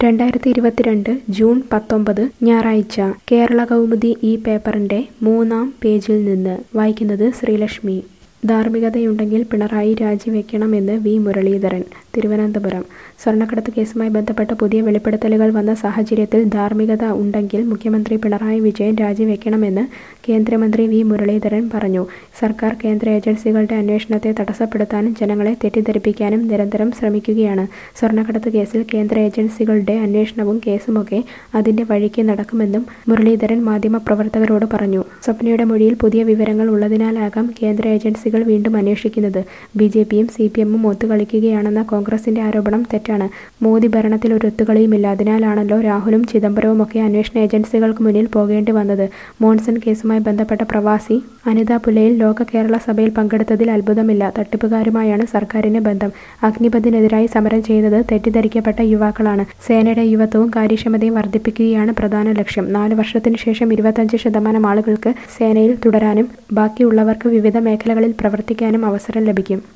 രണ്ടായിരത്തി ഇരുപത്തിരണ്ട് ജൂൺ പത്തൊമ്പത് ഞായറാഴ്ച കേരള കൗമുദി ഈ പേപ്പറിന്റെ മൂന്നാം പേജിൽ നിന്ന് വായിക്കുന്നത് ശ്രീലക്ഷ്മി ധാർമ്മികതയുണ്ടെങ്കിൽ പിണറായി രാജിവെക്കണമെന്ന് വി മുരളീധരൻ തിരുവനന്തപുരം സ്വർണ്ണക്കടത്ത് കേസുമായി ബന്ധപ്പെട്ട പുതിയ വെളിപ്പെടുത്തലുകൾ വന്ന സാഹചര്യത്തിൽ ധാർമ്മികത ഉണ്ടെങ്കിൽ മുഖ്യമന്ത്രി പിണറായി വിജയൻ രാജിവെക്കണമെന്ന് കേന്ദ്രമന്ത്രി വി മുരളീധരൻ പറഞ്ഞു സർക്കാർ കേന്ദ്ര ഏജൻസികളുടെ അന്വേഷണത്തെ തടസ്സപ്പെടുത്താനും ജനങ്ങളെ തെറ്റിദ്ധരിപ്പിക്കാനും നിരന്തരം ശ്രമിക്കുകയാണ് സ്വർണ്ണക്കടത്ത് കേസിൽ കേന്ദ്ര ഏജൻസികളുടെ അന്വേഷണവും കേസുമൊക്കെ അതിന്റെ വഴിക്ക് നടക്കുമെന്നും മുരളീധരൻ മാധ്യമപ്രവർത്തകരോട് പറഞ്ഞു സ്വപ്നയുടെ മൊഴിയിൽ പുതിയ വിവരങ്ങൾ ഉള്ളതിനാലാകാം കേന്ദ്ര ഏജൻസികൾ വീണ്ടും അന്വേഷിക്കുന്നത് ബി ജെ പിയും സി പി എമ്മും ഒത്തുകളിക്കുകയാണെന്ന കോൺഗ്രസിന്റെ ആരോപണം തെറ്റാണ് മോദി ഭരണത്തിൽ ഒരു ഒത്തുകളിയുമില്ല അതിനാലാണല്ലോ രാഹുലും ചിദംബരവുമൊക്കെ അന്വേഷണ ഏജൻസികൾക്ക് മുന്നിൽ പോകേണ്ടി വന്നത് മോൺസൺ കേസുമായി ബന്ധപ്പെട്ട പ്രവാസി അനിത പുലയിൽ ലോക കേരള സഭയിൽ പങ്കെടുത്തതിൽ അത്ഭുതമില്ല തട്ടിപ്പുകാരുമായാണ് സർക്കാരിന് ബന്ധം അഗ്നിപഥിനെതിരായി സമരം ചെയ്യുന്നത് തെറ്റിദ്ധരിക്കപ്പെട്ട യുവാക്കളാണ് സേനയുടെ യുവത്വവും കാര്യക്ഷമതയും വർദ്ധിപ്പിക്കുകയാണ് പ്രധാന ലക്ഷ്യം നാല് വർഷത്തിനു ശേഷം ഇരുപത്തഞ്ച് ശതമാനം ആളുകൾക്ക് സേനയിൽ തുടരാനും ബാക്കിയുള്ളവർക്ക് വിവിധ മേഖലകളിൽ പ്രവർത്തിക്കാനും അവസരം ലഭിക്കും